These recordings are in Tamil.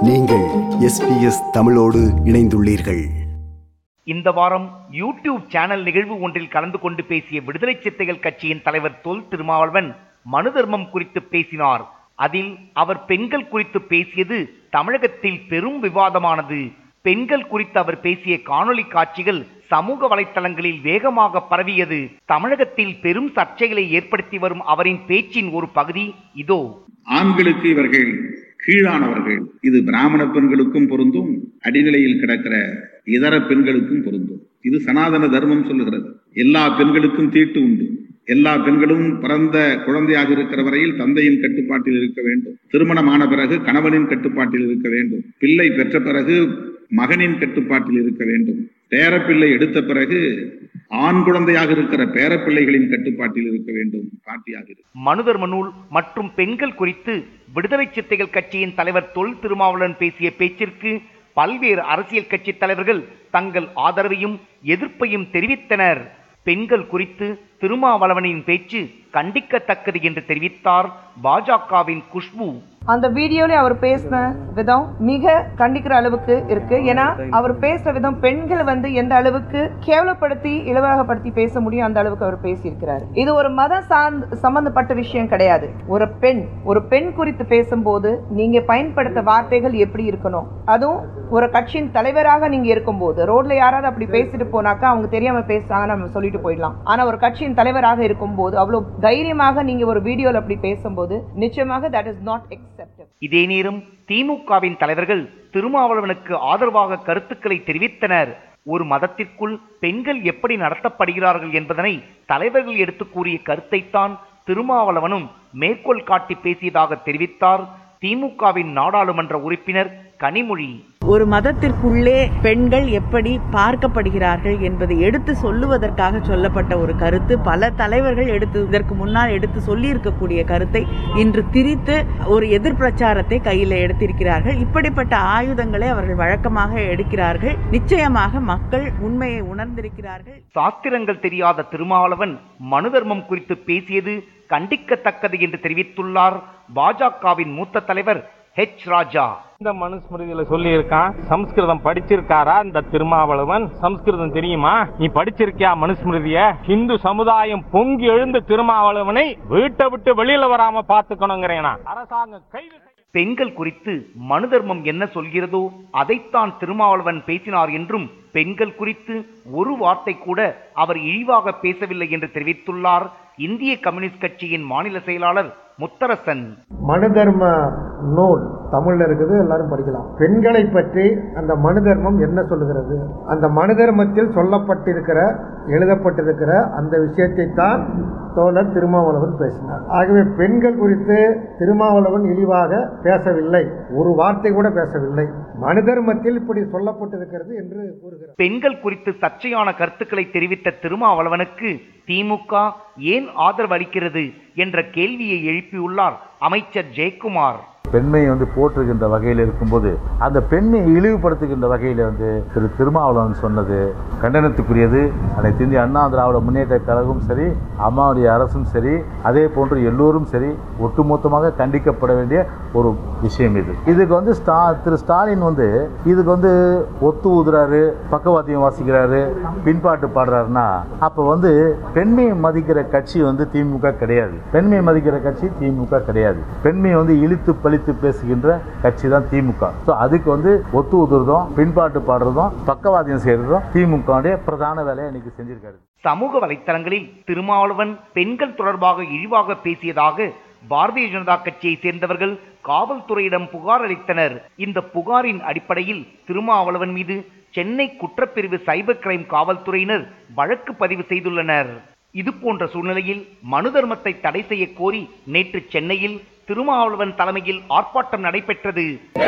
நீங்கள் எஸ்பிஎஸ் தமிழோடு இணைந்துள்ளீர்கள் இந்த வாரம் யூடியூப் சேனல் நிகழ்வு ஒன்றில் கலந்து கொண்டு பேசிய விடுதலை சிறுத்தைகள் கட்சியின் தலைவர் தொல் திருமாவளவன் மனு தர்மம் குறித்து பேசினார் அதில் அவர் பெண்கள் குறித்து பேசியது தமிழகத்தில் பெரும் விவாதமானது பெண்கள் குறித்து அவர் பேசிய காணொளி காட்சிகள் சமூக வலைத்தளங்களில் வேகமாக பரவியது தமிழகத்தில் பெரும் சர்ச்சைகளை ஏற்படுத்தி வரும் அவரின் பேச்சின் ஒரு பகுதி இதோ ஆண்களுக்கு இவர்கள் கீழானவர்கள் இது பிராமண பெண்களுக்கும் பொருந்தும் அடிநிலையில் கிடக்கிற இதர பெண்களுக்கும் பொருந்தும் இது சனாதன தர்மம் சொல்லுகிறது எல்லா பெண்களுக்கும் தீட்டு உண்டு எல்லா பெண்களும் பிறந்த குழந்தையாக இருக்கிற வரையில் தந்தையின் கட்டுப்பாட்டில் இருக்க வேண்டும் திருமணமான பிறகு கணவனின் கட்டுப்பாட்டில் இருக்க வேண்டும் பிள்ளை பெற்ற பிறகு மகனின் கட்டுப்பாட்டில் இருக்க வேண்டும் பேரப்பிள்ளை எடுத்த பிறகு ஆண் குழந்தையாக இருக்கிற பேரப்பிள்ளைகளின் கட்டுப்பாட்டில் இருக்க வேண்டும் பாட்டியாக இருக்க மனுதர்ம நூல் மற்றும் பெண்கள் குறித்து விடுதலை சிறுத்தைகள் கட்சியின் தலைவர் தொல் திருமாவளவன் பேசிய பேச்சிற்கு பல்வேறு அரசியல் கட்சி தலைவர்கள் தங்கள் ஆதரவையும் எதிர்ப்பையும் தெரிவித்தனர் பெண்கள் குறித்து திருமாவளவனின் பேச்சு கண்டிக்கத்தக்கது என்று தெரிவித்தார் பாஜகவின் குஷ்பு அந்த வீடியோல அவர் பேசின விதம் மிக கண்டிக்கிற அளவுக்கு இருக்கு ஏன்னா அவர் பேசுற விதம் பெண்களை வந்து எந்த அளவுக்கு கேவலப்படுத்தி இலவகப்படுத்தி பேச முடியும் அந்த அளவுக்கு அவர் பேசியிருக்கிறார் இது ஒரு மத சார்ந்த சம்பந்தப்பட்ட விஷயம் கிடையாது ஒரு பெண் ஒரு பெண் குறித்து பேசும்போது நீங்க பயன்படுத்த வார்த்தைகள் எப்படி இருக்கணும் அதுவும் ஒரு கட்சியின் தலைவராக நீங்க இருக்கும்போது ரோட்ல யாராவது அப்படி பேசிட்டு போனாக்கா அவங்க தெரியாம பேசுறாங்க நம்ம சொல்லிட்டு போயிடலாம் ஆனா ஒரு கட்சியின் தலைவராக இருக்கும்போது அவ்வளவு தைரியமாக நீங்க ஒரு வீடியோல அப்படி பேசும்போது நிச்சயமாக தட் இஸ் நாட் acceptable இதே நேரம் திமுகவின் தலைவர்கள் திருமாவளவனுக்கு ஆதரவாக கருத்துக்களை தெரிவித்தனர் ஒரு மதத்திற்குள் பெண்கள் எப்படி நடத்தப்படுகிறார்கள் என்பதனை தலைவர்கள் எடுத்து கூறிய கருத்தைத்தான் திருமாவளவனும் மேற்கோள் காட்டி பேசியதாக தெரிவித்தார் திமுகவின் நாடாளுமன்ற உறுப்பினர் கனிமொழி ஒரு மதத்திற்குள்ளே பெண்கள் எப்படி பார்க்கப்படுகிறார்கள் என்பதை எடுத்து சொல்லுவதற்காக சொல்லப்பட்ட ஒரு கருத்து பல தலைவர்கள் எடுத்து இதற்கு முன்னால் எடுத்து சொல்லியிருக்கக்கூடிய கருத்தை இன்று திரித்து ஒரு எதிர் பிரச்சாரத்தை கையில் எடுத்திருக்கிறார்கள் இப்படிப்பட்ட ஆயுதங்களை அவர்கள் வழக்கமாக எடுக்கிறார்கள் நிச்சயமாக மக்கள் உண்மையை உணர்ந்திருக்கிறார்கள் சாஸ்திரங்கள் தெரியாத திருமாவளவன் மனு தர்மம் குறித்து பேசியது கண்டிக்கத்தக்கது என்று தெரிவித்துள்ளார் பாஜகவின் மூத்த தலைவர் ஹெச் ராஜா இந்த மனுஸ்மிருதியில சொல்லியிருக்கான் சம்ஸ்கிருதம் படிச்சிருக்காரா இந்த திருமாவளவன் சம்ஸ்கிருதம் தெரியுமா நீ படிச்சிருக்கியா மனுஸ்மிருதிய இந்து சமுதாயம் பொங்கி எழுந்த திருமாவளவனை வீட்டை விட்டு வெளியில வராம பாத்துக்கணுங்கிறேனா அரசாங்கம் கைது செய்ய- பெண்கள் குறித்து மனு தர்மம் என்ன சொல்கிறதோ அதைத்தான் திருமாவளவன் பேசினார் என்றும் பெண்கள் குறித்து ஒரு வார்த்தை கூட அவர் இழிவாக பேசவில்லை என்று தெரிவித்துள்ளார் இந்திய கம்யூனிஸ்ட் கட்சியின் மாநில செயலாளர் முத்தரசன் மனு தர்ம நூல் தமிழில் இருக்குது எல்லாரும் படிக்கலாம் பெண்களை பற்றி அந்த மனு தர்மம் என்ன சொல்லுகிறது அந்த மனு தர்மத்தில் சொல்லப்பட்டிருக்கிற எழுதப்பட்டிருக்கிற அந்த விஷயத்தை தான் தோழர் திருமாவளவன் பேசினார் ஆகவே பெண்கள் குறித்து திருமாவளவன் இழிவாக பேசவில்லை ஒரு வார்த்தை கூட பேசவில்லை மனு தர்மத்தில் இப்படி சொல்லப்பட்டிருக்கிறது என்று கூறுகிறார் பெண்கள் குறித்து சர்ச்சையான கருத்துக்களை தெரிவித்த திருமாவளவனுக்கு திமுக ஏன் ஆதரவு அளிக்கிறது என்ற கேள்வியை எழுப்பியுள்ளார் அமைச்சர் ஜெயக்குமார் பெண்மையை வந்து போற்றுகின்ற வகையில் இருக்கும்போது அந்த பெண்மையை இழிவுபடுத்துகின்ற வகையில் வந்து திரு திருமாவளவன் சொன்னது கண்டனத்துக்குரியது அனைத்து இந்திய அண்ணா திராவிட முன்னேற்ற கழகமும் சரி அம்மாவுடைய அரசும் சரி அதே போன்று எல்லோரும் சரி ஒட்டுமொத்தமாக கண்டிக்கப்பட வேண்டிய ஒரு விஷயம் இது இதுக்கு வந்து ஸ்டா திரு ஸ்டாலின் வந்து இதுக்கு வந்து ஒத்து ஊதுறாரு பக்கவாத்தியம் வாசிக்கிறாரு பின்பாட்டு பாடுறாருன்னா அப்போ வந்து பெண்மையை மதிக்கிற கட்சி வந்து திமுக கிடையாது பெண்மையை மதிக்கிற கட்சி திமுக கிடையாது பெண்மையை வந்து இழுத்து பழித்து பேசுகின்ற கட்சி தான் திமுக ஸோ அதுக்கு வந்து ஒத்து ஊதுறதும் பின்பாட்டு பாடுறதும் பக்கவாத்தியம் செய்யறதும் திமுகவுடைய பிரதான வேலையை இன்னைக்கு செஞ்சிருக்காரு சமூக வலைத்தளங்களில் திருமாவளவன் பெண்கள் தொடர்பாக இழிவாக பேசியதாக பாரதிய ஜனதா கட்சியை சேர்ந்தவர்கள் காவல்துறையிடம் புகார் அளித்தனர் இந்த புகாரின் அடிப்படையில் திருமாவளவன் மீது சென்னை குற்றப்பிரிவு சைபர் கிரைம் காவல்துறையினர் வழக்கு பதிவு செய்துள்ளனர் இது போன்ற சூழ்நிலையில் மனு தர்மத்தை தடை செய்ய கோரி நேற்று சென்னையில் திருமாவளவன் தலைமையில் ஆர்ப்பாட்டம் நடைபெற்றது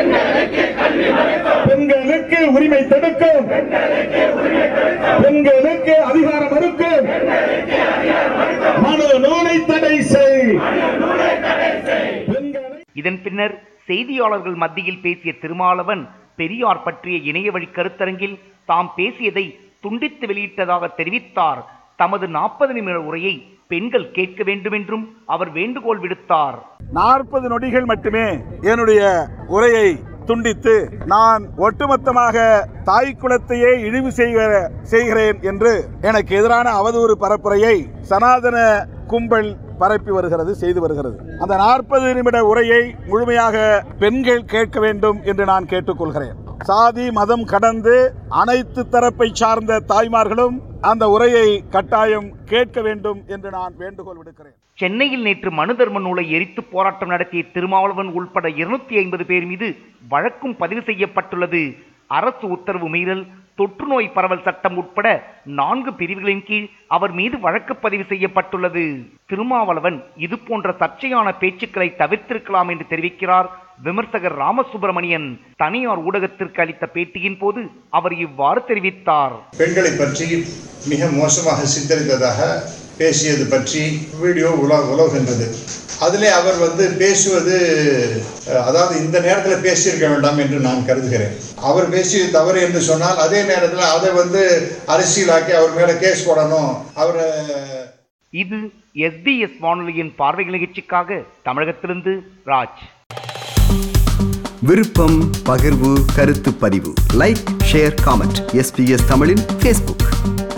பெண்களுக்கு உரிமை தடுக்கும் பெண்களுக்கு அதிகாரம் மறுக்கும் மனு நூலை தடை செய் பெண்களை இதன் பின்னர் செய்தியாளர்கள் மத்தியில் பேசிய திருமாவளவன் பெரியார் பற்றிய இணைய வழி கருத்தரங்கில் தாம் பேசியதை துண்டித்து வெளியிட்டதாக தெரிவித்தார் தமது நாற்பது நிமிட உரையை பெண்கள் கேட்க வேண்டுமென்றும் அவர் வேண்டுகோள் விடுத்தார் நாற்பது நொடிகள் மட்டுமே என்னுடைய உரையை துண்டித்து நான் ஒட்டுமொத்தமாக தாய் குலத்தையே இழிவு செய்கிற செய்கிறேன் என்று எனக்கு எதிரான அவதூறு பரப்புரையை சனாதன கும்பல் பரப்பி வருகிறது செய்து வருகிறது அந்த நாற்பது நிமிட உரையை முழுமையாக பெண்கள் கேட்க வேண்டும் என்று நான் கேட்டுக்கொள்கிறேன் சாதி மதம் கடந்து அனைத்து தரப்பை சார்ந்த தாய்மார்களும் அந்த உரையை கட்டாயம் கேட்க வேண்டும் என்று நான் வேண்டுகோள் விடுக்கிறேன் சென்னையில் நேற்று மனு தர்ம நூலை எரித்து போராட்டம் நடத்திய திருமாவளவன் உள்பட இருநூத்தி ஐம்பது பேர் மீது வழக்கும் பதிவு செய்யப்பட்டுள்ளது அரசு உத்தரவு மீறல் தொற்று நோய் பரவல் சட்டம் உட்பட நான்கு பிரிவுகளின் கீழ் அவர் மீது வழக்கு பதிவு செய்யப்பட்டுள்ளது திருமாவளவன் இது போன்ற சர்ச்சையான பேச்சுக்களை தவிர்த்திருக்கலாம் என்று தெரிவிக்கிறார் விமர்சகர் ராமசுப்பிரமணியன் தனியார் ஊடகத்திற்கு அளித்த பேட்டியின் போது அவர் இவ்வாறு தெரிவித்தார் பெண்களை பற்றி மிக மோசமாக சித்தரித்ததாக பேசியது பற்றி வீடியோ உலா உலவுகின்றது அதிலே அவர் வந்து பேசுவது அஹ், அதாவது இந்த நேரத்தில் பேசியிருக்க வேண்டாம் என்று நான் கருதுகிறேன் அவர் பேசியது தவறு என்று சொன்னால் அதே நேரத்தில் அதை வந்து அரசியலாக்கி அவர் மேலே கேஸ் போடணும் அவரை இது எஸ்பிஎஸ் வானொலியின் பார்வை நிகழ்ச்சிக்காக தமிழகத்திலிருந்து ராஜ் விருப்பம் பகிர்வு கருத்து பதிவு லைக் ஷேர் காமெண்ட் எஸ்பிஎஸ் தமிழின் ஃபேஸ்புக்